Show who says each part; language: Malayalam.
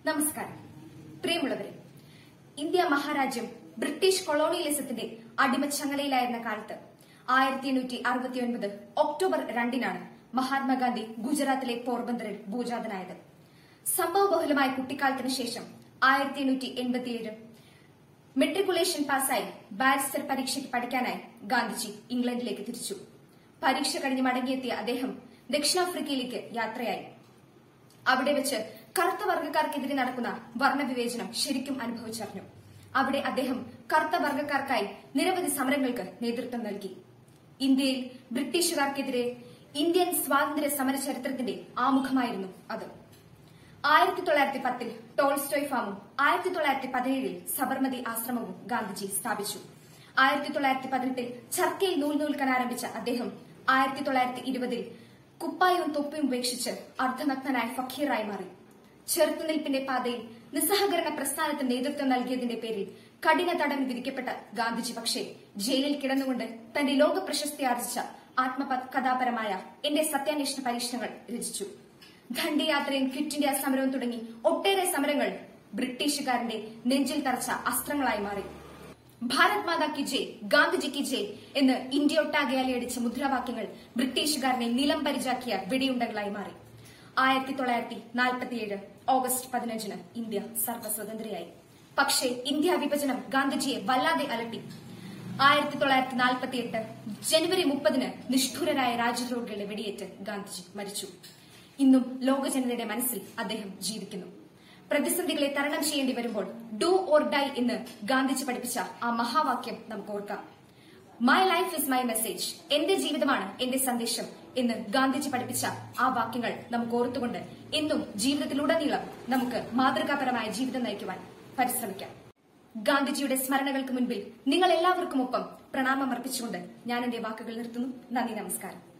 Speaker 1: നമസ്കാരം പ്രിയമുള്ളവരെ ഇന്ത്യ മഹാരാജ്യം ബ്രിട്ടീഷ് കൊളോണിയലിസത്തിന്റെ അടിമച്ചങ്ങലയിലായിരുന്ന കാലത്ത് ആയിരത്തി എണ്ണൂറ്റി അറുപത്തിയൊൻപത് ഒക്ടോബർ രണ്ടിനാണ് മഹാത്മാഗാന്ധി ഗുജറാത്തിലെ പോർബന്തറിൽ ഭൂജാതനായത് സംഭവബഹുലമായ കുട്ടിക്കാലത്തിന് ശേഷം ആയിരത്തി എണ്ണൂറ്റി എൺപത്തിയേഴ് മെട്രിക്കുലേഷൻ പാസ്സായി ബാരിസ്റ്റർ പരീക്ഷയ്ക്ക് പഠിക്കാനായി ഗാന്ധിജി ഇംഗ്ലണ്ടിലേക്ക് തിരിച്ചു പരീക്ഷ കഴിഞ്ഞ് മടങ്ങിയെത്തിയ അദ്ദേഹം ദക്ഷിണാഫ്രിക്കയിലേക്ക് യാത്രയായി അവിടെ വെച്ച് കറുത്ത വർഗ്ഗക്കാർക്കെതിരെ നടക്കുന്ന വർണ്ണവിവേചനം ശരിക്കും അനുഭവിച്ചറിഞ്ഞു അവിടെ അദ്ദേഹം കറുത്ത വർഗ്ഗക്കാർക്കായി നിരവധി സമരങ്ങൾക്ക് നേതൃത്വം നൽകി ഇന്ത്യയിൽ ബ്രിട്ടീഷുകാർക്കെതിരെ ഇന്ത്യൻ സ്വാതന്ത്ര്യ സമര ചരിത്രത്തിന്റെ ആമുഖമായിരുന്നു അത് ആയിരത്തി തൊള്ളായിരത്തി പത്തിൽ ടോൾസ്റ്റോയ് ഫാമും ആയിരത്തി തൊള്ളായിരത്തി പതിനേഴിൽ സബർമതി ആശ്രമവും ഗാന്ധിജി സ്ഥാപിച്ചു ആയിരത്തി തൊള്ളായിരത്തി പതിനെട്ടിൽ ചർക്കയിൽ നൂൽ നൂൽക്കാൻ ആരംഭിച്ച അദ്ദേഹം ആയിരത്തി തൊള്ളായിരത്തി ഇരുപതിൽ കുപ്പായവും തൊപ്പിയും ഉപേക്ഷിച്ച് അർദ്ധനഗ്നനായ ഫക്കീറായി മാറി ചെറുത്തുനിൽപ്പിന്റെ പാതയിൽ നിസ്സഹകരണ പ്രസ്ഥാനത്തിന് നേതൃത്വം നൽകിയതിന്റെ പേരിൽ കഠിന തടവിന് വിധിക്കപ്പെട്ട ഗാന്ധിജി പക്ഷേ ജയിലിൽ കിടന്നുകൊണ്ട് തന്റെ ലോക പ്രശസ്തി ആർജിച്ച ആത്മകഥാപരമായ എന്റെ സത്യാന്വേഷണ പരീക്ഷണങ്ങൾ രചിച്ചു ദണ്ഡിയാത്രയും ക്വിറ്റ് ഇന്ത്യ സമരവും തുടങ്ങി ഒട്ടേറെ സമരങ്ങൾ ബ്രിട്ടീഷുകാരന്റെ നെഞ്ചിൽ തറച്ച അസ്ത്രങ്ങളായി മാറി ഭാരത് മാതാ കി ജയ് ഗാന്ധിജി കി ജയ് എന്ന് ഇന്ത്യയൊട്ടാകെ അലയടിച്ച മുദ്രാവാക്യങ്ങൾ ബ്രിട്ടീഷുകാരനെ നിലം പരിചാക്കിയ വെടിയുണ്ടകളായി മാറി ആയിരത്തി തൊള്ളായിരത്തി നാൽപ്പത്തിയേഴ് ഓഗസ്റ്റ് പതിനഞ്ചിന് ഇന്ത്യ സർവ്വസ്വതന്ത്രയായി പക്ഷേ ഇന്ത്യ വിഭജനം ഗാന്ധിജിയെ വല്ലാതെ അലട്ടി ആയിരത്തി തൊള്ളായിരത്തി നാൽപ്പത്തിയെട്ട് ജനുവരി മുപ്പതിന് നിഷ്ഠൂരനായ രാജ്യദ്രോഹികളുടെ വെടിയേറ്റ് ഗാന്ധിജി മരിച്ചു ഇന്നും ലോക ജനതയുടെ മനസ്സിൽ അദ്ദേഹം ജീവിക്കുന്നു പ്രതിസന്ധികളെ തരണം ചെയ്യേണ്ടി വരുമ്പോൾ ഡു ഓർ ഡൈ എന്ന് ഗാന്ധിജി പഠിപ്പിച്ച ആ മഹാവാക്യം നമുക്ക് ഓർക്കാം my life is my message എന്റെ ജീവിതമാണ് എന്റെ സന്ദേശം എന്ന് ഗാന്ധിജി പഠിപ്പിച്ച ആ വാക്യങ്ങൾ നമുക്ക് ഓർത്തുകൊണ്ട് എന്നും ജീവിതത്തിലുടനീളം നമുക്ക് മാതൃകാപരമായ ജീവിതം നയിക്കുവാൻ പരിശ്രമിക്കാം ഗാന്ധിജിയുടെ സ്മരണകൾക്ക് മുൻപിൽ നിങ്ങൾ എല്ലാവർക്കുമൊപ്പം പ്രണാമം അർപ്പിച്ചുകൊണ്ട് ഞാൻ എന്റെ വാക്കുകൾ നിർത്തുന്നു നന്ദി നമസ്കാരം